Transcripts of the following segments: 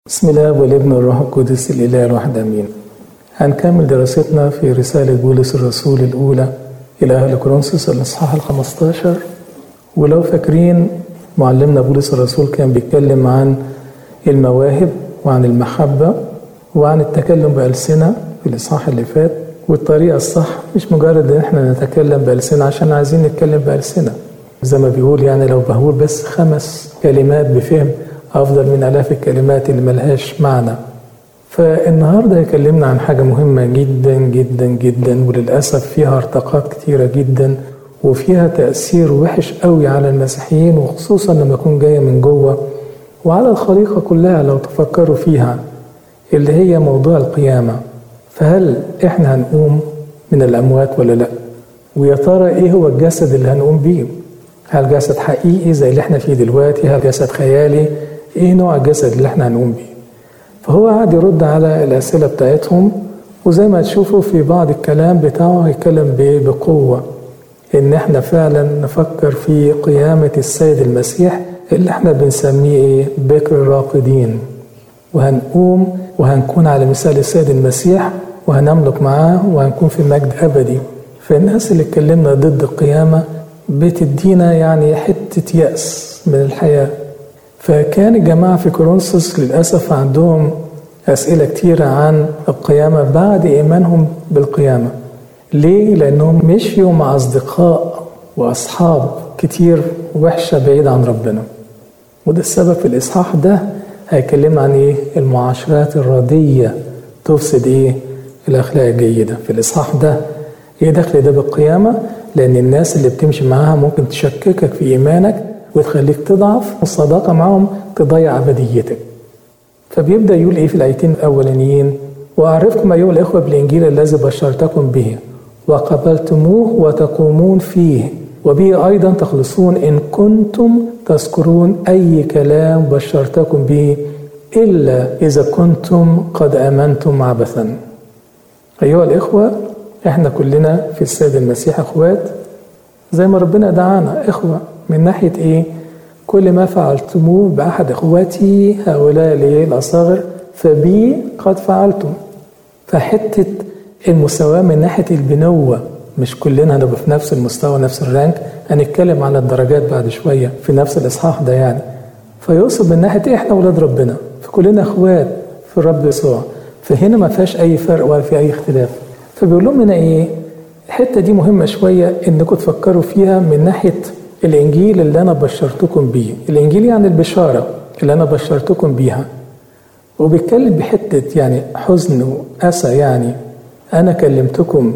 بسم الله والابن والروح القدس الإله الواحد أمين هنكمل دراستنا في رسالة بولس الرسول الأولى إلى أهل كورنثوس الإصحاح الخمستاشر ولو فاكرين معلمنا بولس الرسول كان بيتكلم عن المواهب وعن المحبة وعن التكلم بألسنة في الإصحاح اللي فات والطريقة الصح مش مجرد إن إحنا نتكلم بألسنة عشان عايزين نتكلم بألسنة زي ما بيقول يعني لو بقول بس خمس كلمات بفهم أفضل من آلاف الكلمات اللي ملهاش معنى فالنهاردة يكلمنا عن حاجة مهمة جدا جدا جدا وللأسف فيها ارتقاءات كتيرة جدا وفيها تأثير وحش قوي على المسيحيين وخصوصا لما يكون جاية من جوه وعلى الخليقة كلها لو تفكروا فيها اللي هي موضوع القيامة فهل احنا هنقوم من الأموات ولا لأ ويا ترى ايه هو الجسد اللي هنقوم بيه هل جسد حقيقي زي اللي احنا فيه دلوقتي هل جسد خيالي ايه نوع الجسد اللي احنا هنقوم بيه فهو قاعد يرد على الأسئلة بتاعتهم وزي ما تشوفوا في بعض الكلام بتاعه هيتكلم بقوة إن احنا فعلا نفكر في قيامة السيد المسيح اللي احنا بنسميه ايه بكر الراقدين وهنقوم وهنكون على مثال السيد المسيح وهنملك معاه وهنكون في مجد أبدي فالناس اللي اتكلمنا ضد القيامة بتدينا يعني حتة يأس من الحياة فكان الجماعة في كورنثوس للأسف عندهم أسئلة كتيرة عن القيامة بعد إيمانهم بالقيامة ليه؟ لأنهم مشيوا مع أصدقاء وأصحاب كتير وحشة بعيد عن ربنا وده السبب في الإصحاح ده هيكلمنا عن إيه؟ المعاشرات الردية تفسد إيه؟ الأخلاق الجيدة في الإصحاح ده إيه دخل ده بالقيامة؟ لأن الناس اللي بتمشي معاها ممكن تشككك في إيمانك وتخليك تضعف والصداقة معهم تضيع أبديتك فبيبدأ يقول إيه في الآيتين الأولانيين وأعرفكم أيها الإخوة بالإنجيل الذي بشرتكم به وقبلتموه وتقومون فيه وبه أيضا تخلصون إن كنتم تذكرون أي كلام بشرتكم به إلا إذا كنتم قد آمنتم عبثا أيها الإخوة إحنا كلنا في السيد المسيح أخوات زي ما ربنا دعانا إخوة من ناحية إيه؟ كل ما فعلتموه بأحد إخواتي هؤلاء اللي الأصاغر فبي قد فعلتم فحتة المساواة من ناحية البنوة مش كلنا هنبقى في نفس المستوى نفس الرانك هنتكلم عن الدرجات بعد شوية في نفس الإصحاح ده يعني فيقصد من ناحية إيه إحنا ولاد ربنا فكلنا إخوات في الرب يسوع فهنا ما فيهاش أي فرق ولا في أي اختلاف فبيقول لهم هنا إيه الحتة دي مهمة شوية إنكم تفكروا فيها من ناحية الإنجيل اللي أنا بشرتكم بيه الإنجيل يعني البشارة اللي أنا بشرتكم بيها وبيتكلم بحتة يعني حزن وأسى يعني أنا كلمتكم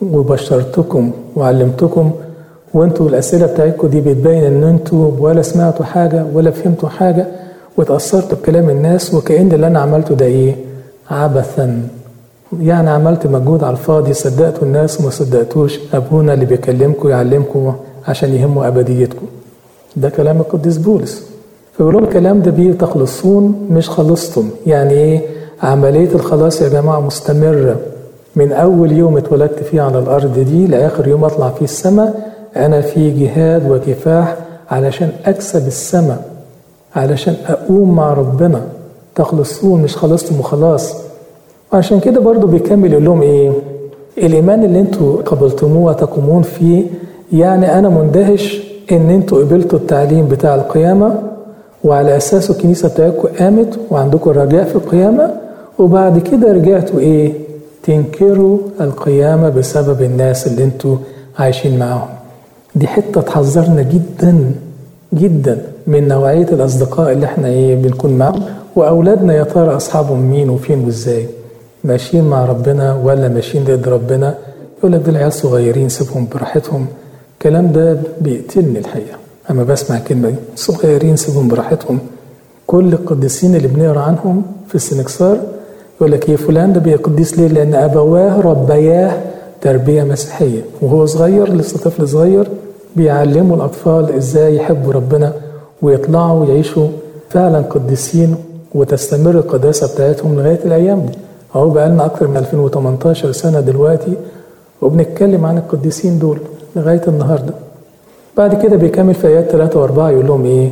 وبشرتكم وعلمتكم وانتوا الأسئلة بتاعتكم دي بتبين إن انتوا ولا سمعتوا حاجة ولا فهمتوا حاجة وتأثرتوا بكلام الناس وكأن اللي أنا عملته ده إيه؟ عبثا يعني عملت مجهود على الفاضي صدقتوا الناس وما صدقتوش أبونا اللي بيكلمكم يعلمكم عشان يهموا أبديتكم ده كلام القديس بولس فبيقول لهم الكلام ده بيه تخلصون مش خلصتم يعني ايه عملية الخلاص يا جماعة مستمرة من أول يوم اتولدت فيه على الأرض دي لآخر يوم أطلع فيه السماء أنا في جهاد وكفاح علشان أكسب السماء علشان أقوم مع ربنا تخلصون مش خلصتم وخلاص وعشان كده برضو بيكمل يقول لهم ايه الإيمان اللي انتوا قبلتموه وتقومون فيه يعني أنا مندهش إن أنتوا قبلتوا التعليم بتاع القيامة وعلى أساسه الكنيسة بتاعتكم قامت وعندكم رجاء في القيامة وبعد كده رجعتوا إيه؟ تنكروا القيامة بسبب الناس اللي أنتوا عايشين معاهم. دي حتة تحذرنا جدا جدا من نوعية الأصدقاء اللي إحنا إيه بنكون معاهم وأولادنا يا ترى أصحابهم مين وفين وإزاي؟ ماشيين مع ربنا ولا ماشيين ضد ربنا؟ يقول لك دول عيال صغيرين سيبهم براحتهم الكلام ده بيقتلني الحقيقه اما بسمع الكلمه دي صغيرين سيبهم براحتهم كل القديسين اللي بنقرا عنهم في السنكسار يقول لك ايه فلان ده قديس ليه؟ لان ابواه ربياه تربيه مسيحيه وهو صغير لسه طفل صغير بيعلموا الاطفال ازاي يحبوا ربنا ويطلعوا ويعيشوا فعلا قديسين وتستمر القداسه بتاعتهم لغايه الايام دي اهو بقى لنا اكتر من 2018 سنه دلوقتي وبنتكلم عن القديسين دول لغاية النهاردة بعد كده بيكمل في آيات 3 و4 يقول لهم إيه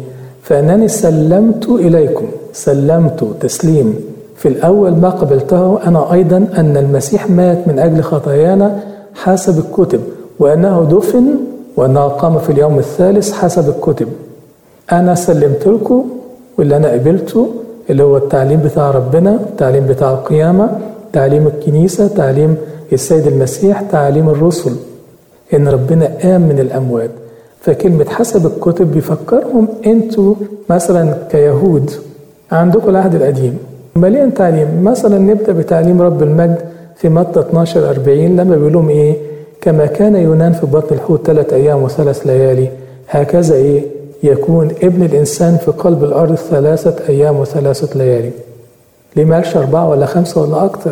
فانني سلمت اليكم سلمت تسليم في الاول ما قبلته انا ايضا ان المسيح مات من اجل خطايانا حسب الكتب وانه دفن وانه قام في اليوم الثالث حسب الكتب انا سلمت لكم واللي انا قبلته اللي هو التعليم بتاع ربنا التعليم بتاع القيامه تعليم الكنيسه تعليم السيد المسيح تعليم الرسل ان ربنا قام من الاموات فكلمة حسب الكتب بيفكرهم انتوا مثلا كيهود عندكم العهد القديم مليان تعليم مثلا نبدا بتعليم رب المجد في متى 12 40 لما بيقول لهم ايه كما كان يونان في بطن الحوت ثلاث ايام وثلاث ليالي هكذا ايه يكون ابن الانسان في قلب الارض ثلاثه ايام وثلاثه ليالي ليه ما قالش اربعه ولا خمسه ولا اكتر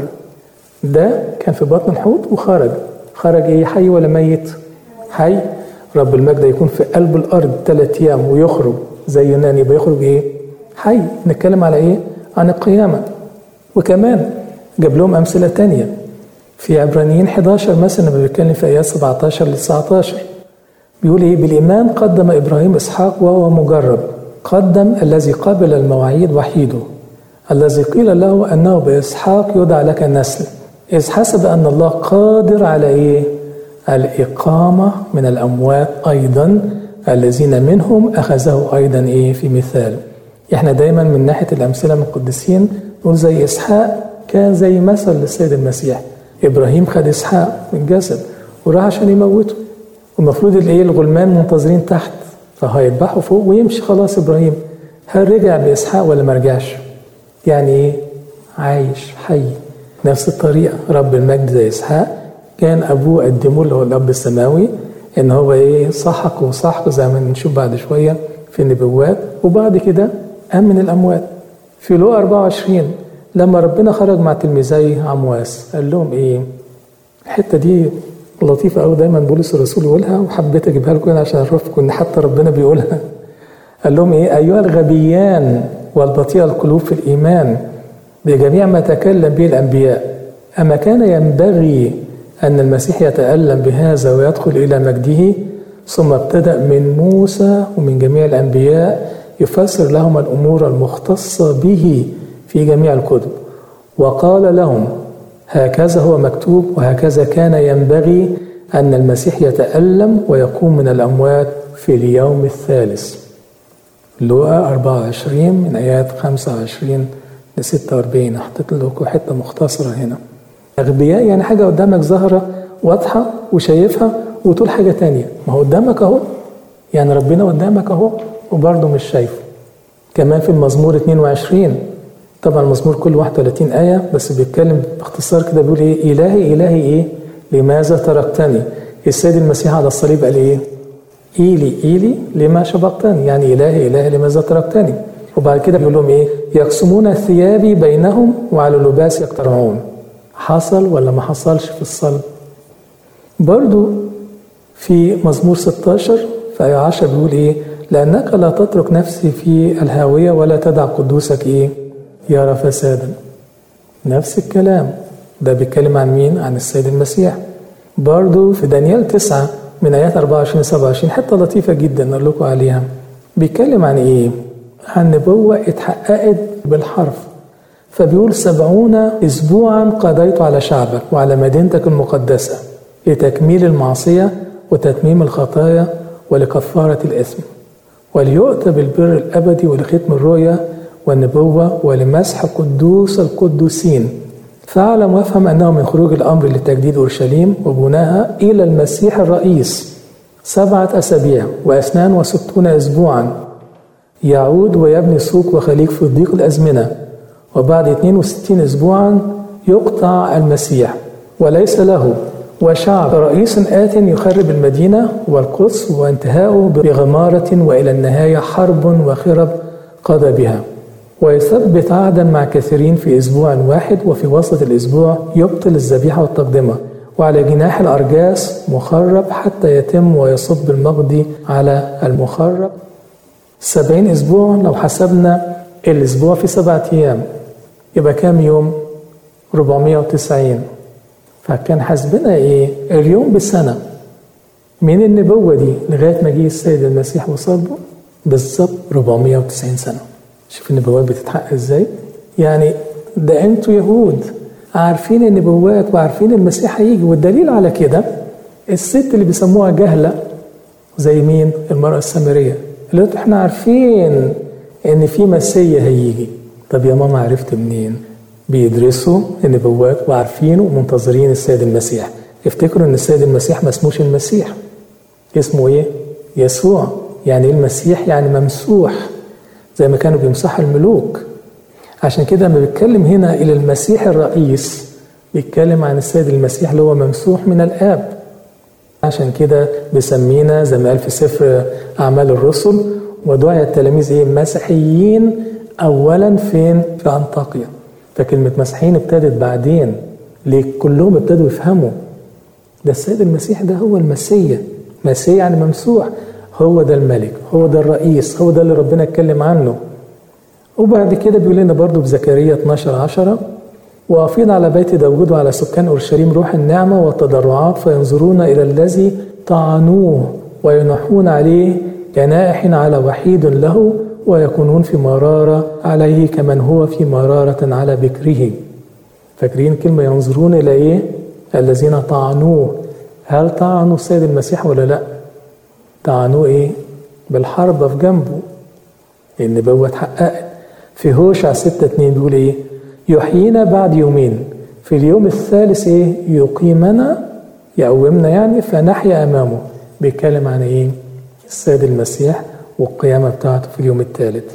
ده كان في بطن الحوت وخرج خرج ايه حي ولا ميت حي رب المجد يكون في قلب الارض ثلاث ايام ويخرج زي يونان يبقى يخرج ايه حي نتكلم على ايه عن القيامه وكمان جاب لهم امثله تانية في عبرانيين 11 مثلا لما بيتكلم في ايات 17 ل 19 بيقول ايه بالايمان قدم ابراهيم اسحاق وهو مجرب قدم الذي قبل المواعيد وحيده الذي قيل له انه باسحاق يدعى لك النسل اذ حسب ان الله قادر على ايه الإقامة من الأموات أيضا الذين منهم أخذه أيضا إيه في مثال إحنا دايما من ناحية الأمثلة من القديسين نقول زي إسحاق كان زي مثل للسيد المسيح إبراهيم خد إسحاق من الجسد وراح عشان يموته والمفروض الإيه الغلمان منتظرين تحت فهيذبحوا فوق ويمشي خلاص إبراهيم هل رجع بإسحاق ولا ما رجعش؟ يعني إيه؟ عايش حي نفس الطريقة رب المجد زي إسحاق كان ابوه قدمه اللي هو الاب السماوي ان هو ايه صحق وصحق زي ما نشوف بعد شويه في النبوات وبعد كده قام من الاموات في لو 24 لما ربنا خرج مع تلميذي عمواس قال لهم ايه الحته دي لطيفه قوي دايما بولس الرسول يقولها وحبيت اجيبها لكم عشان اعرفكم ان حتى ربنا بيقولها قال لهم ايه ايها الغبيان والبطيء القلوب في الايمان بجميع ما تكلم به الانبياء اما كان ينبغي أن المسيح يتألم بهذا ويدخل إلى مجده ثم ابتدأ من موسى ومن جميع الأنبياء يفسر لهم الأمور المختصة به في جميع الكتب وقال لهم هكذا هو مكتوب وهكذا كان ينبغي أن المسيح يتألم ويقوم من الأموات في اليوم الثالث لوقا 24 من آيات 25 ل 46 حطيت لكم حتة مختصرة هنا أغبياء يعني حاجة قدامك ظاهرة واضحة وشايفها وتقول حاجة تانية ما هو قدامك أهو يعني ربنا قدامك أهو وبرضه مش شايفه كمان في المزمور 22 طبعا المزمور كله 31 آية بس بيتكلم باختصار كده بيقول إيه إلهي إلهي إيه لماذا تركتني السيد المسيح على الصليب قال إيه إيلي إيلي لما شبقتني يعني إلهي إلهي لماذا تركتني وبعد كده بيقول لهم إيه يقسمون ثيابي بينهم وعلى اللباس يقترعون حصل ولا ما حصلش في الصلب برضو في مزمور 16 في آية 10 بيقول إيه لأنك لا تترك نفسي في الهاوية ولا تدع قدوسك إيه يرى فسادا نفس الكلام ده بيتكلم عن مين عن السيد المسيح برضو في دانيال 9 من آيات 24 27 حتة لطيفة جدا أقول لكم عليها بيتكلم عن إيه عن نبوة اتحققت بالحرف فبيقول سبعون أسبوعا قضيت على شعبك وعلى مدينتك المقدسة لتكميل المعصية وتتميم الخطايا ولكفارة الإثم وليؤتى بالبر الأبدي ولختم الرؤيا والنبوة ولمسح قدوس القدوسين فاعلم وافهم أنه من خروج الأمر لتجديد أورشليم وبناها إلى المسيح الرئيس سبعة أسابيع وأثنان وستون أسبوعا يعود ويبني سوق وخليج في ضيق الأزمنة وبعد 62 أسبوعا يقطع المسيح وليس له وشعب رئيس آت يخرب المدينة والقدس وانتهاؤه بغمارة وإلى النهاية حرب وخرب قضى بها ويثبت عهدا مع كثيرين في أسبوع واحد وفي وسط الأسبوع يبطل الذبيحة والتقدمة وعلى جناح الأرجاس مخرب حتى يتم ويصب المقضي على المخرب سبعين أسبوع لو حسبنا الأسبوع في سبعة أيام يبقى كام يوم 490 فكان حسبنا إيه اليوم بسنة من النبوة دي لغاية ما جه السيد المسيح وصلبه بالظبط 490 سنة شوف النبوات بتتحقق ازاي يعني ده انتوا يهود عارفين النبوات وعارفين المسيح هيجي والدليل على كده الست اللي بيسموها جهلة زي مين المرأة السامرية اللي احنا عارفين ان في مسيا هيجي طب يا ماما عرفت منين بيدرسوا النبوات وعارفين ومنتظرين السيد المسيح افتكروا ان السيد المسيح ما اسموش المسيح اسمه ايه يسوع يعني ايه المسيح يعني ممسوح زي ما كانوا بيمسحوا الملوك عشان كده لما بيتكلم هنا الى المسيح الرئيس بيتكلم عن السيد المسيح اللي هو ممسوح من الاب عشان كده بيسمينا زي ما قال في سفر اعمال الرسل ودعي التلاميذ ايه مسيحيين اولا فين في انطاكيا فكلمه مسيحيين ابتدت بعدين ليه كلهم ابتدوا يفهموا ده السيد المسيح ده هو المسيا مسيا يعني ممسوح هو ده الملك هو ده الرئيس هو ده اللي ربنا اتكلم عنه وبعد كده بيقول لنا برضو بزكريا 12 10 وافيض على بيت داود وعلى سكان اورشليم روح النعمه والتضرعات فينظرون الى الذي طعنوه وينحون عليه كنائح على وحيد له ويكونون في مرارة عليه كمن هو في مرارة على بكره فاكرين كلمة ينظرون إلى إيه؟ الذين طعنوه هل طعنوا السيد المسيح ولا لا؟ طعنوه إيه؟ بالحرب في جنبه النبوة اتحققت في هوشع 6 2 بيقول إيه؟ يحيينا بعد يومين في اليوم الثالث إيه؟ يقيمنا يقومنا يعني فنحيا أمامه بيتكلم عن إيه؟ السيد المسيح والقيامة بتاعته في اليوم الثالث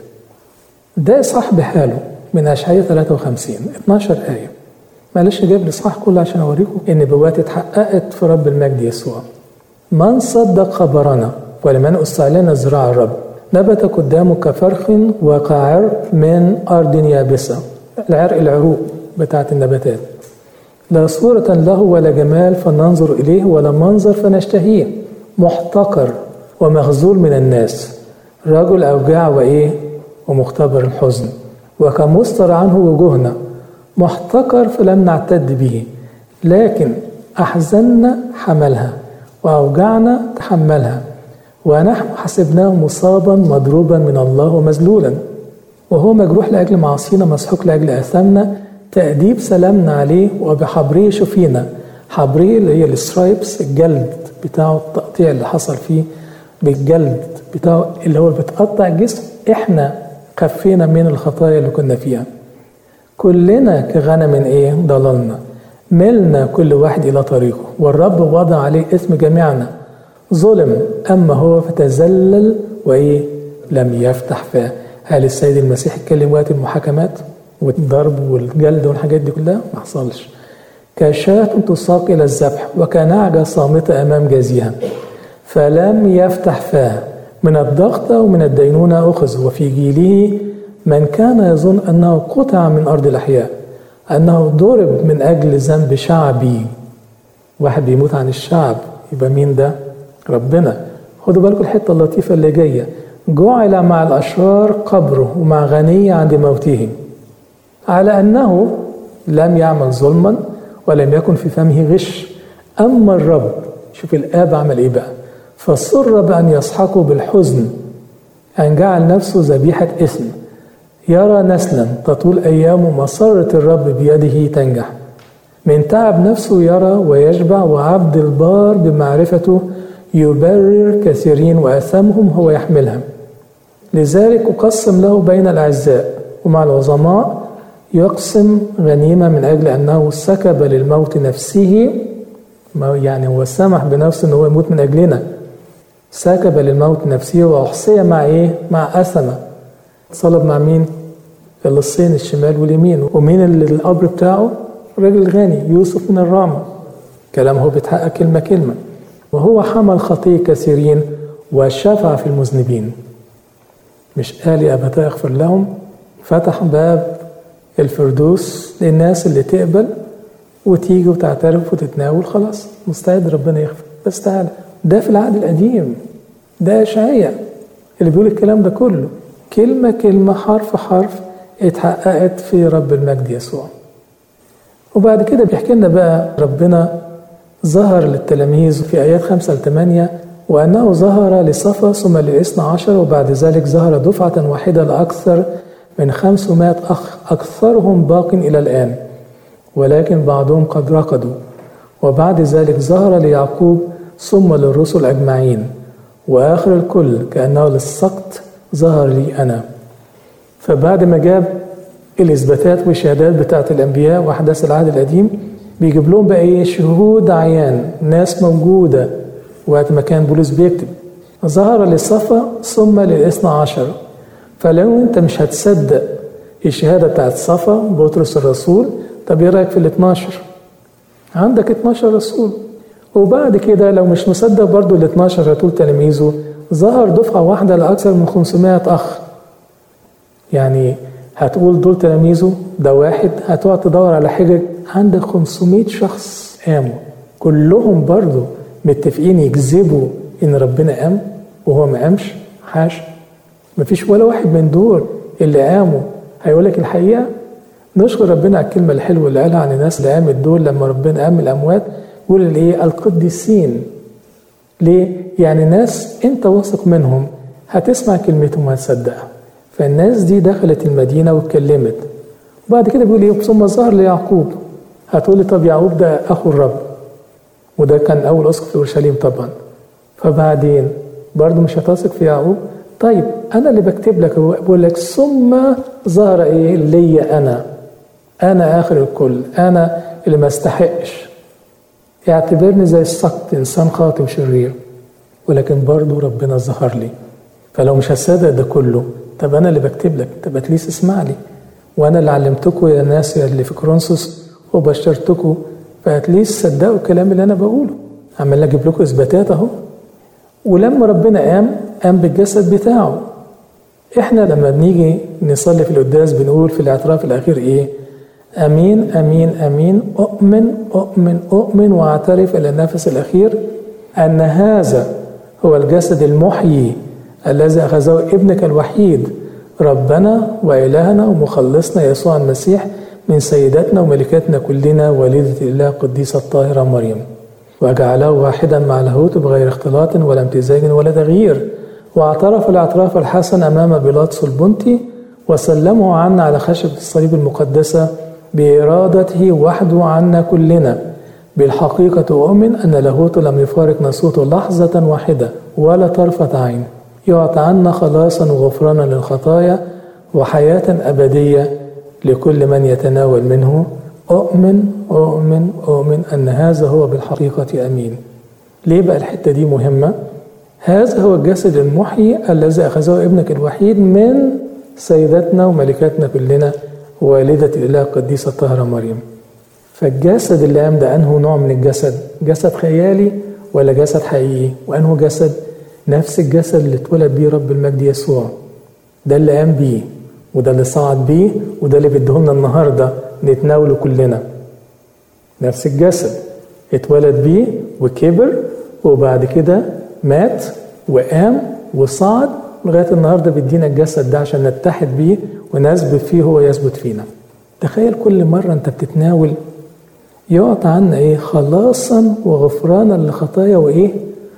ده صح بحاله من أشعية 53 12 آية معلش جايب الإصحاح كله عشان أوريكم النبوات اتحققت في رب المجد يسوع من صدق خبرنا ولمن استعلن زراع الرب نبت قدامه كفرخ وكعرق من أرض يابسة العرق العروق بتاعت النباتات لا صورة له ولا جمال فننظر إليه ولا منظر فنشتهيه محتقر ومخذول من الناس رجل أوجاع وإيه ومختبر الحزن وكمستر عنه وجوهنا محتقر فلم نعتد به لكن أحزننا حملها وأوجعنا تحملها ونحن حسبناه مصابا مضروبا من الله ومذلولا وهو مجروح لأجل معاصينا مسحوق لأجل آثامنا تأديب سلامنا عليه وبحبره شفينا حبره اللي هي السترايبس الجلد بتاعه التقطيع اللي حصل فيه بالجلد بتاعه اللي هو بتقطع الجسم احنا خفينا من الخطايا اللي كنا فيها كلنا كغنم ايه ضللنا ملنا كل واحد الى طريقه والرب وضع عليه اسم جميعنا ظلم اما هو فتذلل وايه لم يفتح فاه هل السيد المسيح اتكلم وقت المحاكمات والضرب والجلد والحاجات دي كلها ما حصلش كشاة تساق الى الذبح وكنعجة صامتة امام جازيها فلم يفتح فاه من الضغط ومن الدينونة أخذ وفي جيله من كان يظن أنه قطع من أرض الأحياء أنه ضرب من أجل ذنب شعبي واحد بيموت عن الشعب يبقى مين ده؟ ربنا خدوا بالكم الحتة اللطيفة اللي جاية جعل مع الأشرار قبره ومع غني عند موته على أنه لم يعمل ظلما ولم يكن في فمه غش أما الرب شوف الآب عمل إيه بقى فسر بأن يسحقوا بالحزن أن جعل نفسه ذبيحة إثم يرى نسلا تطول أيامه مسرة الرب بيده تنجح من تعب نفسه يرى ويشبع وعبد البار بمعرفته يبرر كثيرين وأثامهم هو يحملها لذلك أقسم له بين الأعزاء ومع العظماء يقسم غنيمة من أجل أنه سكب للموت نفسه يعني هو سمح بنفسه أنه يموت من أجلنا سكب للموت نفسه وأحصي مع إيه؟ مع أثمة صلب مع مين؟ اللصين الشمال واليمين ومين اللي القبر بتاعه؟ راجل غني يوسف من الرامة كلام هو بيتحقق كلمة كلمة وهو حمل خطية كثيرين وشفع في المذنبين مش قال يا أبتاه اغفر لهم فتح باب الفردوس للناس اللي تقبل وتيجي وتعترف وتتناول خلاص مستعد ربنا يغفر بس تعالى ده في العهد القديم ده اشعياء اللي بيقول الكلام ده كله كلمة كلمة حرف حرف اتحققت في رب المجد يسوع وبعد كده بيحكي لنا بقى ربنا ظهر للتلاميذ في آيات خمسة لثمانية وأنه ظهر لصفا ثم للاثنى عشر وبعد ذلك ظهر دفعة واحدة لأكثر من خمسمائة أخ أكثرهم باق إلى الآن ولكن بعضهم قد رقدوا وبعد ذلك ظهر ليعقوب ثم للرسل أجمعين وآخر الكل كأنه للسقط ظهر لي أنا فبعد ما جاب الإثباتات والشهادات بتاعت الأنبياء وأحداث العهد القديم بيجيب لهم بقى إيه شهود عيان ناس موجودة وقت ما كان بولس بيكتب ظهر للصفا ثم للاثنى عشر فلو أنت مش هتصدق الشهادة بتاعت صفا بطرس الرسول طب إيه رأيك في ال 12 عندك 12 رسول وبعد كده لو مش مصدق برضو ال 12 هتقول تلاميذه ظهر دفعة واحدة لأكثر من 500 أخ يعني هتقول دول تلاميذه ده واحد هتقعد تدور على حجج عندك 500 شخص قاموا كلهم برضو متفقين يكذبوا ان ربنا قام وهو ما قامش حاشا مفيش ولا واحد من دول اللي قاموا هيقول لك الحقيقه نشكر ربنا على الكلمه الحلوه اللي قالها عن الناس اللي قامت دول لما ربنا قام الاموات يقول الايه القديسين ليه يعني ناس انت واثق منهم هتسمع كلمتهم وهتصدقها فالناس دي دخلت المدينه واتكلمت وبعد كده بيقول ايه ثم ظهر ليعقوب هتقول لي طب يعقوب ده اخو الرب وده كان اول اسقف في اورشليم طبعا فبعدين برضه مش هتثق في يعقوب طيب انا اللي بكتب لك بقول لك ثم ظهر ايه ليا انا انا اخر الكل انا اللي ما استحقش اعتبرني زي السقط انسان خاطئ وشرير ولكن برضه ربنا ظهر لي فلو مش هتصدق ده كله طب انا اللي بكتب لك طب اتليس اسمع لي وانا اللي علمتكم يا ناس اللي في كرونسوس وبشرتكم فاتليس صدقوا الكلام اللي انا بقوله عمال اجيب لكم اثباتات اهو ولما ربنا قام قام بالجسد بتاعه احنا لما بنيجي نصلي في القداس بنقول في الاعتراف الاخير ايه امين امين امين اؤمن اؤمن اؤمن واعترف الى النفس الاخير ان هذا هو الجسد المحيي الذي اخذه ابنك الوحيد ربنا والهنا ومخلصنا يسوع المسيح من سيداتنا وملكاتنا كلنا والدة الله القديسة الطاهرة مريم وجعله واحدا مع لاهوت بغير اختلاط ولا امتزاج ولا تغيير واعترف الاعتراف الحسن أمام بيلاطس البنطي وسلمه عنا على خشبة الصليب المقدسة بإرادته وحده عنا كلنا بالحقيقة أؤمن أن لاهوت لم يفارق ناسوته لحظة واحدة ولا طرفة عين يعطى عنا خلاصا وغفرانا للخطايا وحياة أبدية لكل من يتناول منه أؤمن أؤمن أؤمن أن هذا هو بالحقيقة أمين ليه بقى الحتة دي مهمة هذا هو الجسد المحيي الذي أخذه ابنك الوحيد من سيداتنا وملكاتنا كلنا والدة الإله القديسة الطاهرة مريم فالجسد اللي قام ده أنه نوع من الجسد جسد خيالي ولا جسد حقيقي وأنه جسد نفس الجسد اللي اتولد بيه رب المجد يسوع ده اللي قام بيه وده اللي صعد بيه وده اللي بيديهولنا النهارده نتناوله كلنا نفس الجسد اتولد بيه وكبر وبعد كده مات وقام وصعد لغايه النهارده بيدينا الجسد ده عشان نتحد بيه ونثبت فيه هو يثبت فينا تخيل كل مره انت بتتناول يعطى عنا ايه خلاصا وغفرانا للخطايا وايه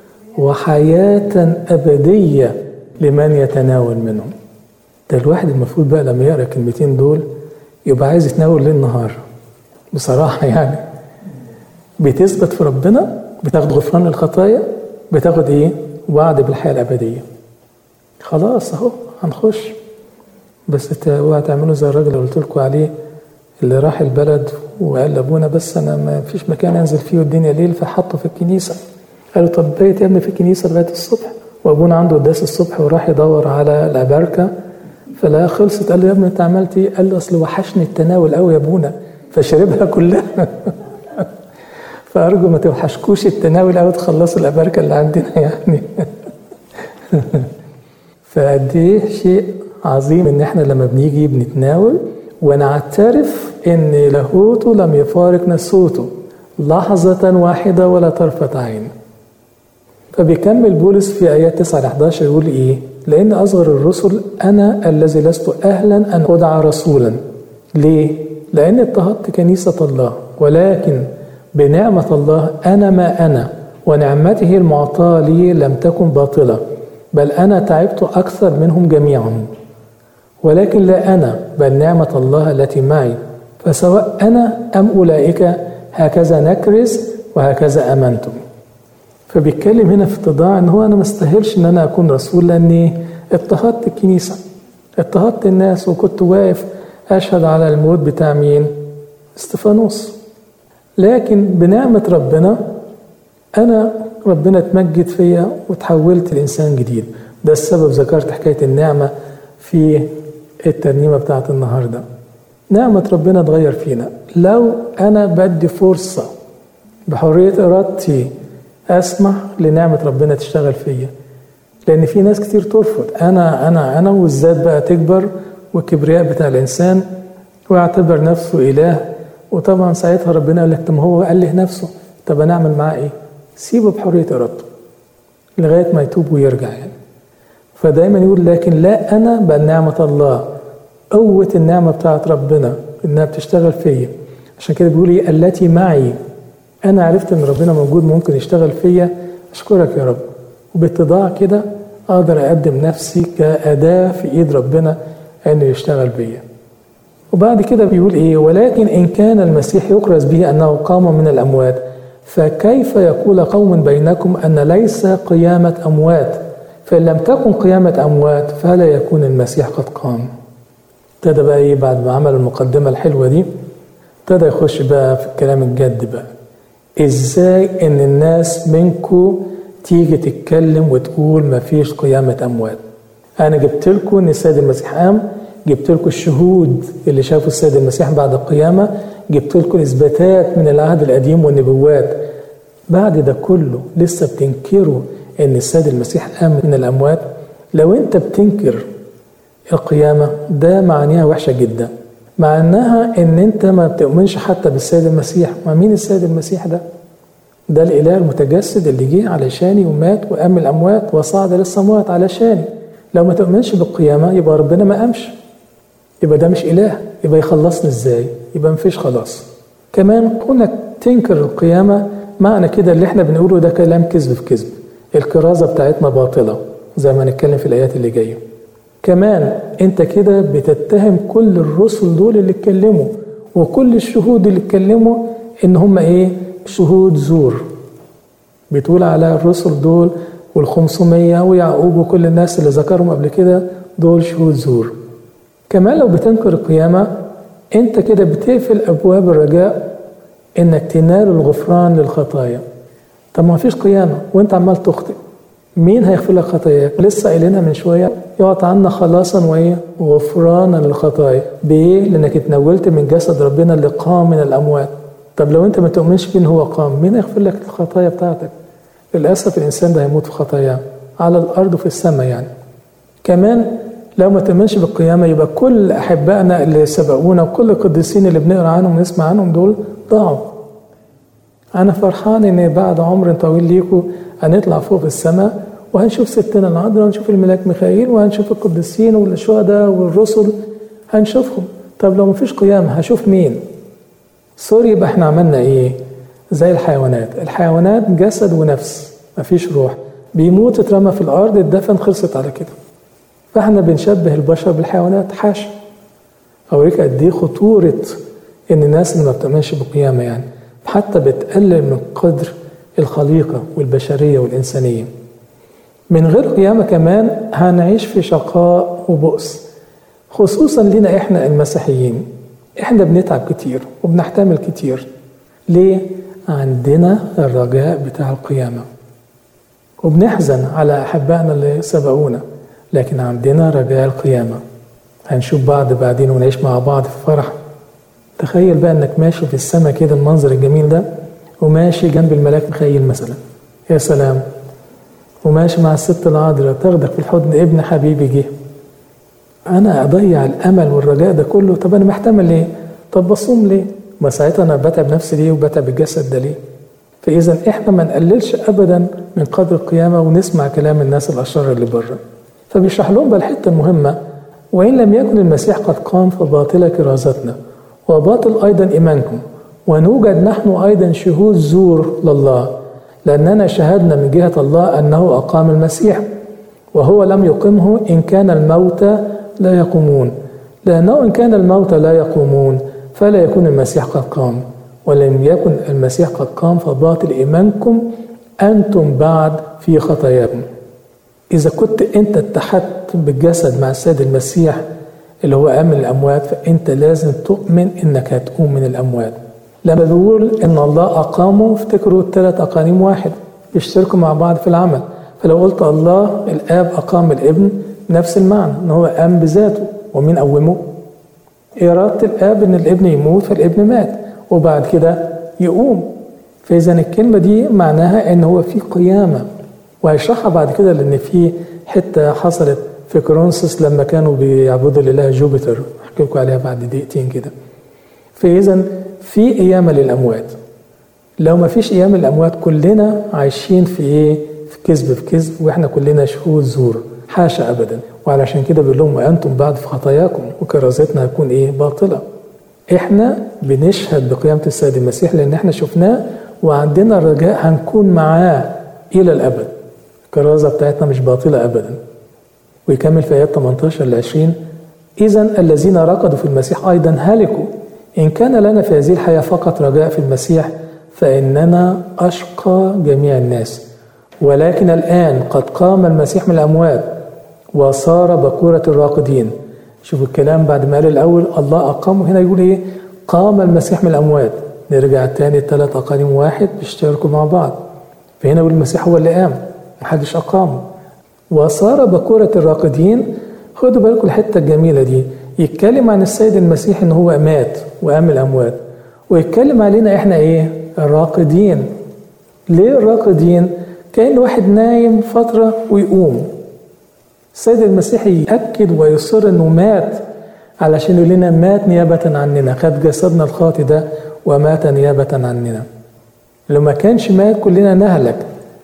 وحياه ابديه لمن يتناول منهم ده الواحد المفروض بقى لما يقرا الكلمتين دول يبقى عايز يتناول ليل نهار بصراحه يعني بتثبت في ربنا بتاخد غفران الخطايا بتاخد ايه وعد بالحياه الابديه خلاص اهو هنخش بس اوعى تعملوا زي الراجل اللي قلت لكم عليه اللي راح البلد وقال لابونا بس انا ما فيش مكان انزل فيه والدنيا ليل فحطه في الكنيسه قالوا طب بيت يا ابني في الكنيسه لغايه الصبح وابونا عنده قداس الصبح وراح يدور على الاباركه فلا خلصت قال له يا ابني انت عملت ايه؟ قال له اصل وحشني التناول قوي يا ابونا فشربها كلها فارجو ما توحشكوش التناول او تخلصوا الاباركه اللي عندنا يعني فقد ايه شيء عظيم ان احنا لما بنيجي بنتناول ونعترف ان لاهوته لم يفارق نسوته لحظة واحدة ولا طرفة عين فبيكمل بولس في آيات 9 ل 11 يقول إيه؟ لأن أصغر الرسل أنا الذي لست أهلا أن أدعى رسولا. ليه؟ لأن اضطهدت كنيسة الله ولكن بنعمة الله أنا ما أنا ونعمته المعطاة لي لم تكن باطلة بل أنا تعبت أكثر منهم جميعا ولكن لا أنا بل نعمة الله التي معي فسواء أنا أم أولئك هكذا نكرز وهكذا آمنتم فبيتكلم هنا في اتضاع ان هو انا ما استاهلش ان انا اكون رسول لاني اضطهدت الكنيسه اضطهدت الناس وكنت واقف اشهد على الموت بتاع مين؟ استفانوس لكن بنعمه ربنا انا ربنا اتمجد فيا وتحولت لانسان جديد ده السبب ذكرت حكايه النعمه في الترنيمه بتاعت النهارده نعمه ربنا تغير فينا لو انا بدي فرصه بحريه ارادتي اسمح لنعمه ربنا تشتغل فيا لان في ناس كتير ترفض انا انا انا والذات بقى تكبر والكبرياء بتاع الانسان ويعتبر نفسه اله وطبعا ساعتها ربنا قال لك طب ما هو قال له نفسه طب انا اعمل معاه ايه؟ سيبه بحريه ارادته لغايه ما يتوب ويرجع يعني فدايما يقول لكن لا انا بل نعمه الله قوه النعمه بتاعت ربنا انها بتشتغل فيا عشان كده بيقول ايه التي معي انا عرفت ان ربنا موجود ممكن يشتغل فيا اشكرك يا رب وباتضاع كده اقدر اقدم نفسي كاداه في ايد ربنا انه يشتغل بيا وبعد كده بيقول ايه ولكن ان كان المسيح يكرز به انه قام من الاموات فكيف يقول قوم بينكم ان ليس قيامه اموات فان لم تكن قيامه اموات فلا يكون المسيح قد قام ابتدى بقى ايه بعد ما عمل المقدمه الحلوه دي ابتدى يخش بقى في الكلام الجد بقى ازاي ان الناس منكم تيجي تتكلم وتقول ما فيش قيامة أموات أنا جبت لكم إن السيد المسيح قام جبت لكم الشهود اللي شافوا السيد المسيح بعد القيامة جبت لكم إثباتات من العهد القديم والنبوات بعد ده كله لسه بتنكروا إن السيد المسيح قام من الأموات لو أنت بتنكر القيامة ده معناها وحشة جدا معناها ان انت ما بتؤمنش حتى بالسيد المسيح ما مين السيد المسيح ده ده الاله المتجسد اللي جه علشاني ومات وقام الاموات وصعد للسماوات علشاني لو ما تؤمنش بالقيامه يبقى ربنا ما قامش يبقى ده مش اله يبقى يخلصني ازاي يبقى مفيش خلاص كمان كونك تنكر القيامه معنى كده اللي احنا بنقوله ده كلام كذب في كذب الكرازه بتاعتنا باطله زي ما نتكلم في الايات اللي جايه كمان انت كده بتتهم كل الرسل دول اللي اتكلموا وكل الشهود اللي اتكلموا ان هم ايه شهود زور بتقول على الرسل دول والخمسمية ويعقوب وكل الناس اللي ذكرهم قبل كده دول شهود زور كمان لو بتنكر القيامة انت كده بتقفل ابواب الرجاء انك تنال الغفران للخطايا طب ما فيش قيامة وانت عمال تخطئ مين هيغفر لك خطاياك؟ لسه قايلينها من شويه يعطى عنا خلاصا وايه؟ وغفرانا للخطايا، بايه؟ لانك اتناولت من جسد ربنا اللي قام من الاموات. طب لو انت ما تؤمنش بيه ان هو قام، مين هيغفر لك الخطايا بتاعتك؟ للاسف الانسان ده هيموت في خطاياه على الارض وفي السماء يعني. كمان لو ما تؤمنش بالقيامه يبقى كل احبائنا اللي سبقونا وكل القديسين اللي بنقرا عنهم ونسمع عنهم دول ضاعوا. انا فرحان ان بعد عمر طويل ليكم هنطلع فوق في السماء وهنشوف ستنا العذراء ونشوف الملاك ميخائيل وهنشوف القديسين والشهداء والرسل هنشوفهم طب لو مفيش قيامة هشوف مين سوري يبقى احنا عملنا ايه زي الحيوانات الحيوانات جسد ونفس مفيش روح بيموت اترمى في الارض اتدفن خلصت على كده فاحنا بنشبه البشر بالحيوانات حاشا اوريك قد ايه خطورة ان الناس اللي ما بتؤمنش بالقيامة يعني حتى بتقلل من قدر الخليقة والبشرية والإنسانية من غير قيامة كمان هنعيش في شقاء وبؤس خصوصا لنا إحنا المسيحيين إحنا بنتعب كتير وبنحتمل كتير ليه؟ عندنا الرجاء بتاع القيامة وبنحزن على أحبائنا اللي سبقونا لكن عندنا رجاء القيامة هنشوف بعض بعدين ونعيش مع بعض في فرح تخيل بقى انك ماشي في السماء كده المنظر الجميل ده وماشي جنب الملاك مخيل مثلا يا سلام وماشي مع الست العذراء تاخدك في الحضن ابن حبيبي جه انا اضيع الامل والرجاء ده كله طب انا محتمل ليه طب بصوم ليه ما ساعتها انا بتعب نفسي ليه وبتعب الجسد ده ليه فاذا احنا ما نقللش ابدا من قدر القيامه ونسمع كلام الناس الاشرار اللي بره فبيشرح لهم بقى الحته المهمه وان لم يكن المسيح قد قام فباطله كرازتنا وباطل ايضا ايمانكم ونوجد نحن ايضا شهود زور لله لأننا شهدنا من جهة الله أنه أقام المسيح وهو لم يقمه إن كان الموتى لا يقومون لأنه إن كان الموتى لا يقومون فلا يكون المسيح قد قام ولم يكن المسيح قد قام فباطل إيمانكم أنتم بعد في خطاياكم إذا كنت أنت اتحدت بالجسد مع السيد المسيح اللي هو قام من الأموات فأنت لازم تؤمن إنك هتقوم من الأموات لما بيقول إن الله أقامه افتكروا الثلاث أقانيم واحد بيشتركوا مع بعض في العمل فلو قلت الله الآب أقام الابن نفس المعنى إن هو قام بذاته ومين قومه؟ إرادة الآب إن الابن يموت فالابن مات وبعد كده يقوم فإذا الكلمة دي معناها إن هو في قيامة وهيشرحها بعد كده لأن في حتة حصلت في كورنثوس لما كانوا بيعبدوا الإله جوبيتر أحكي لكم عليها بعد دقيقتين كده فإذا في قيامة للأموات لو ما فيش قيامة للأموات كلنا عايشين في إيه؟ في كذب في كذب وإحنا كلنا شهود زور حاشا أبدا وعلشان كده بيقول لهم وأنتم بعد في خطاياكم وكرازتنا هتكون إيه؟ باطلة إحنا بنشهد بقيامة السيد المسيح لأن إحنا شفناه وعندنا الرجاء هنكون معاه إلى الأبد الكرازة بتاعتنا مش باطلة أبدا ويكمل في آيات 18 ل 20 إذا الذين رقدوا في المسيح أيضا هلكوا إن كان لنا في هذه الحياة فقط رجاء في المسيح فإننا أشقى جميع الناس ولكن الآن قد قام المسيح من الأموات وصار بكورة الراقدين شوفوا الكلام بعد ما قال الأول الله أقامه هنا يقول إيه قام المسيح من الأموات نرجع تاني الثلاث أقانيم واحد بيشتركوا مع بعض فهنا يقول المسيح هو اللي قام محدش أقامه وصار بكورة الراقدين خدوا بالكم الحتة الجميلة دي يتكلم عن السيد المسيح ان هو مات وقام الاموات ويتكلم علينا احنا ايه الراقدين ليه الراقدين كأن واحد نايم فترة ويقوم السيد المسيح يأكد ويصر انه مات علشان يقول لنا مات نيابة عننا خد جسدنا الخاطي ده ومات نيابة عننا لو ما كانش مات كلنا نهلك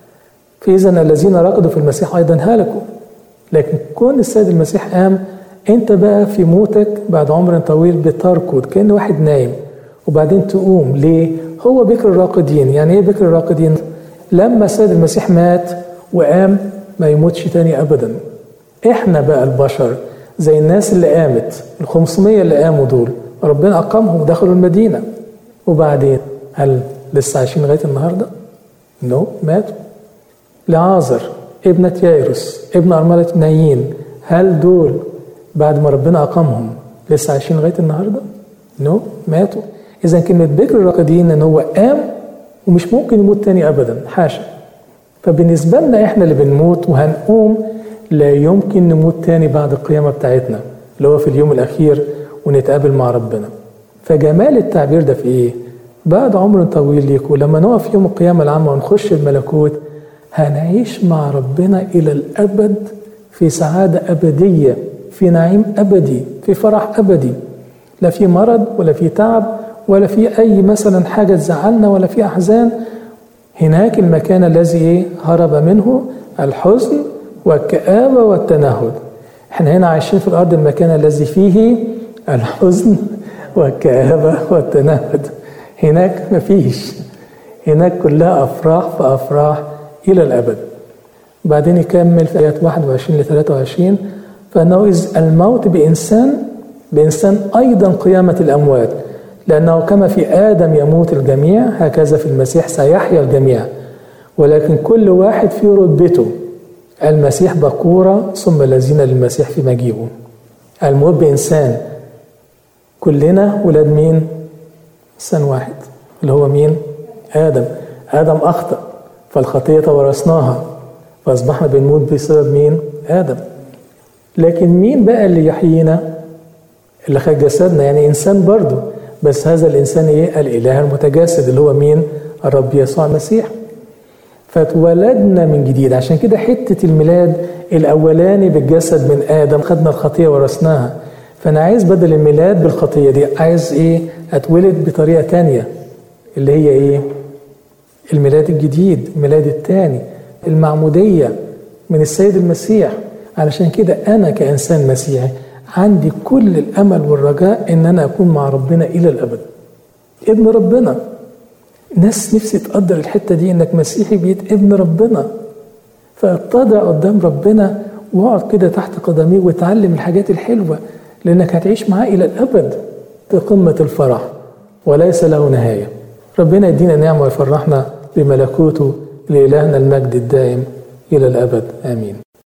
فإذا الذين رقدوا في المسيح أيضا هلكوا لكن كون السيد المسيح قام انت بقى في موتك بعد عمر طويل بتركض كأن واحد نايم وبعدين تقوم ليه؟ هو بكر الراقدين يعني ايه بكر الراقدين؟ لما السيد المسيح مات وقام ما يموتش تاني ابدا احنا بقى البشر زي الناس اللي قامت ال 500 اللي قاموا دول ربنا اقامهم ودخلوا المدينه وبعدين هل لسه عايشين لغايه النهارده؟ نو no, ماتوا لعازر ابنة يايروس ابن أرملة نايين هل دول بعد ما ربنا أقامهم لسه عايشين لغاية النهاردة؟ نو no, ماتوا إذا كلمة بكر الراقدين إن هو قام ومش ممكن يموت تاني أبدا حاشا فبالنسبة لنا إحنا اللي بنموت وهنقوم لا يمكن نموت تاني بعد القيامة بتاعتنا اللي هو في اليوم الأخير ونتقابل مع ربنا فجمال التعبير ده في إيه؟ بعد عمر طويل ليكم لما نقف يوم القيامة العامة ونخش الملكوت هنعيش مع ربنا إلى الأبد في سعادة أبدية في نعيم أبدي في فرح أبدي لا في مرض ولا في تعب ولا في أي مثلا حاجة تزعلنا ولا في أحزان هناك المكان الذي هرب منه الحزن والكآبة والتنهد احنا هنا عايشين في الأرض المكان الذي فيه الحزن والكآبة والتنهد هناك مفيش هناك كلها أفراح فأفراح إلى الأبد بعدين يكمل في آيات 21 ل 23 فأنه إذ الموت بإنسان بإنسان أيضا قيامة الأموات لأنه كما في آدم يموت الجميع هكذا في المسيح سيحيا الجميع ولكن كل واحد في رتبته المسيح بكورة ثم الذين للمسيح في مجيئه الموت بإنسان كلنا ولاد مين؟ إنسان واحد اللي هو مين؟ آدم آدم أخطأ فالخطية ورثناها فأصبحنا بنموت بسبب مين؟ آدم لكن مين بقى اللي يحيينا؟ اللي خد جسدنا يعني إنسان برضه بس هذا الإنسان إيه؟ الإله المتجسد اللي هو مين؟ الرب يسوع المسيح فاتولدنا من جديد عشان كده حتة الميلاد الأولاني بالجسد من آدم خدنا الخطية ورثناها فأنا عايز بدل الميلاد بالخطية دي عايز إيه؟ أتولد بطريقة تانية اللي هي إيه؟ الميلاد الجديد الميلاد الثاني المعمودية من السيد المسيح علشان كده أنا كإنسان مسيحي عندي كل الأمل والرجاء إن أنا أكون مع ربنا إلى الأبد ابن ربنا ناس نفسي تقدر الحتة دي إنك مسيحي بيت ابن ربنا فاتضع قدام ربنا واقعد كده تحت قدميه وتعلم الحاجات الحلوة لأنك هتعيش معاه إلى الأبد في قمة الفرح وليس له نهاية ربنا يدينا نعمة ويفرحنا بملكوته لإلهنا المجد الدائم إلى الأبد آمين